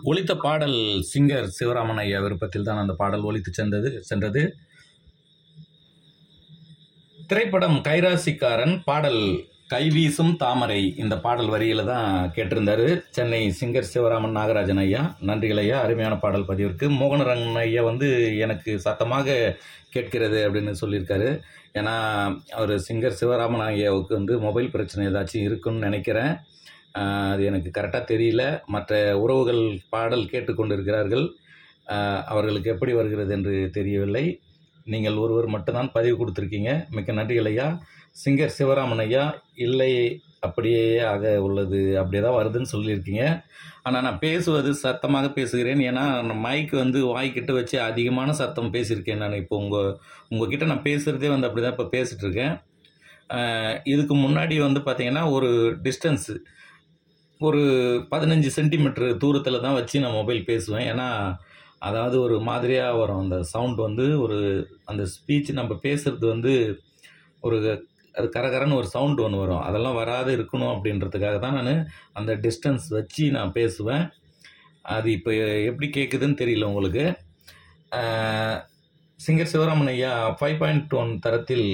ஒலித்த பாடல் சிங்கர் சிவராமன் ஐயா விருப்பத்தில் தான் அந்த பாடல் ஒலித்து சென்றது சென்றது திரைப்படம் கைராசிக்காரன் பாடல் கைவீசும் தாமரை இந்த பாடல் வரியில தான் கேட்டிருந்தாரு சென்னை சிங்கர் சிவராமன் நாகராஜன் ஐயா நன்றிகள் ஐயா அருமையான பாடல் பதிவிற்கு மோகனரங்கன் ஐயா வந்து எனக்கு சத்தமாக கேட்கிறது அப்படின்னு சொல்லியிருக்காரு ஏன்னா அவர் சிங்கர் சிவராமன் ஐயாவுக்கு வந்து மொபைல் பிரச்சனை ஏதாச்சும் இருக்குன்னு நினைக்கிறேன் ஆஹ் அது எனக்கு கரெக்டாக தெரியல மற்ற உறவுகள் பாடல் கேட்டுக்கொண்டிருக்கிறார்கள் ஆஹ் அவர்களுக்கு எப்படி வருகிறது என்று தெரியவில்லை நீங்கள் ஒருவர் மட்டும்தான் பதிவு கொடுத்துருக்கீங்க மிக்க நன்றிகள் ஐயா சிங்கர் சிவராமன் ஐயா இல்லை அப்படியே ஆக உள்ளது அப்படியே தான் வருதுன்னு சொல்லியிருக்கீங்க ஆனால் நான் பேசுவது சத்தமாக பேசுகிறேன் ஏன்னா மைக் வந்து வாய்க்கிட்ட வச்சு அதிகமான சத்தம் பேசியிருக்கேன் நான் இப்போ உங்கள் உங்ககிட்ட நான் பேசுகிறதே வந்து அப்படி தான் இப்போ பேசிகிட்டு இருக்கேன் ஆஹ் இதுக்கு முன்னாடி வந்து பார்த்தீங்கன்னா ஒரு டிஸ்டன்ஸு ஒரு பதினஞ்சு சென்டிமீட்டர் தூரத்தில் தான் வச்சு நான் மொபைல் பேசுவேன் ஏன்னா அதாவது ஒரு மாதிரியாக வரும் அந்த சவுண்ட் வந்து ஒரு அந்த ஸ்பீச் நம்ம பேசுகிறது வந்து ஒரு அது கரகரன்னு ஒரு சவுண்ட் ஒன்று வரும் அதெல்லாம் வராது இருக்கணும் அப்படின்றதுக்காக தான் நான் அந்த டிஸ்டன்ஸ் வச்சு நான் பேசுவேன் அது இப்போ எப்படி கேட்குதுன்னு தெரியல உங்களுக்கு ஆஹ், சிங்கர் சிவராமன் ஐயா ஃபைவ் பாயிண்ட் ஒன் தரத்தில்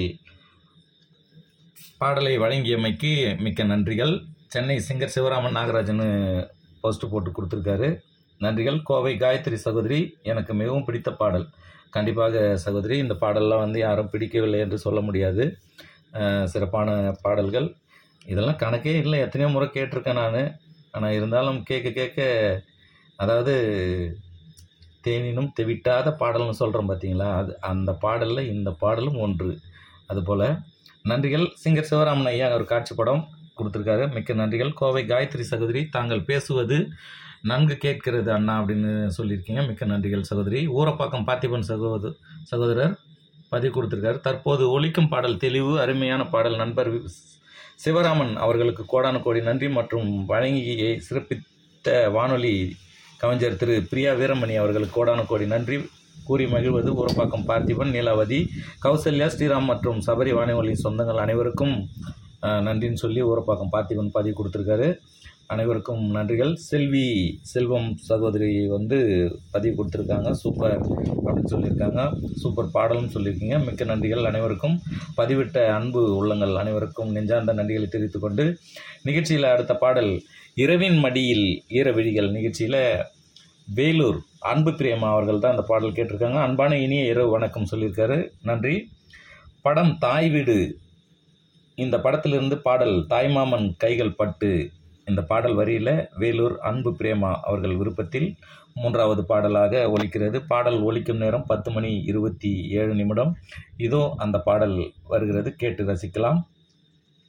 பாடலை வழங்கியமைக்கு மிக்க நன்றிகள் சென்னை சிங்கர் சிவராமன் நாகராஜன் போஸ்ட் போட்டு கொடுத்துருக்காரு நன்றிகள் கோவை காயத்ரி சகோதரி எனக்கு மிகவும் பிடித்த பாடல் கண்டிப்பாக சகோதரி இந்த பாடல்லாம் வந்து யாரும் பிடிக்கவில்லை என்று சொல்ல முடியாது அஹ், சிறப்பான பாடல்கள் இதெல்லாம் கணக்கே இல்லை எத்தனையோ முறை கேட்டிருக்கேன் நான் ஆனால் இருந்தாலும் கேட்க கேட்க அதாவது தேனினும் தெவிட்டாத பாடல்னு சொல்கிறோம் பார்த்தீங்களா அது அந்த பாடலில் இந்த பாடலும் ஒன்று அதுபோல் நன்றிகள் சிங்கர் சிவராமன் ஐயா ஒரு காட்சி படம் கொடுத்துருக்காரு மிக்க நன்றிகள் கோவை காயத்ரி சகோதரி தாங்கள் பேசுவது நன்கு கேட்கிறது அண்ணா அப்படின்னு சொல்லியிருக்கீங்க மிக்க நன்றிகள் சகோதரி ஊரப்பாக்கம் பார்த்திபன் சகோதர சகோதரர் பதிவு கொடுத்துருக்காரு தற்போது ஒலிக்கும் பாடல் தெளிவு அருமையான பாடல் நண்பர் வி- சிவராமன் அவர்களுக்கு கோடான கோடி நன்றி மற்றும் வழங்கியை சிறப்பித்த வானொலி கவிஞர் திரு பிரியா வீரமணி அவர்களுக்கு கோடான கோடி நன்றி கூறி மகிழ்வது ஊரப்பாக்கம் பார்த்திபன் நீலாவதி கௌசல்யா ஸ்ரீராம் மற்றும் சபரி வானொலி சொந்தங்கள் அனைவருக்கும் அஹ், நன்றின்னு சொல்லி ஊரப்பாக்கம் பார்த்திபன் பதிவு கொடுத்துருக்காரு அனைவருக்கும் நன்றிகள் செல்வி செல்வம் சகோதரி வந்து பதிவு கொடுத்துருக்காங்க சூப்பர் அப்படின்னு சொல்லியிருக்காங்க சூப்பர் பாடலும் சொல்லியிருக்கீங்க மிக்க நன்றிகள் அனைவருக்கும் பதிவிட்ட அன்பு உள்ளங்கள் அனைவருக்கும் நெஞ்சார்ந்த நன்றிகளை தெரிவித்துக் கொண்டு நிகழ்ச்சியில் அடுத்த பாடல் இரவின் மடியில் ஈர விழிகள் நிகழ்ச்சியில் வேலூர் அன்பு பிரியமா அவர்கள் தான் அந்த பாடல் கேட்டிருக்காங்க அன்பான இனிய இரவு வணக்கம் சொல்லியிருக்காரு நன்றி படம் தாய் வீடு இந்த படத்திலிருந்து பாடல் தாய்மாமன் கைகள் பட்டு இந்த பாடல் வரியில் வேலூர் அன்பு பிரேமா அவர்கள் விருப்பத்தில் மூன்றாவது பாடலாக ஒலிக்கிறது பாடல் ஒலிக்கும் நேரம் பத்து மணி இருபத்தி ஏழு நிமிடம் இதோ அந்த பாடல் வருகிறது கேட்டு ரசிக்கலாம்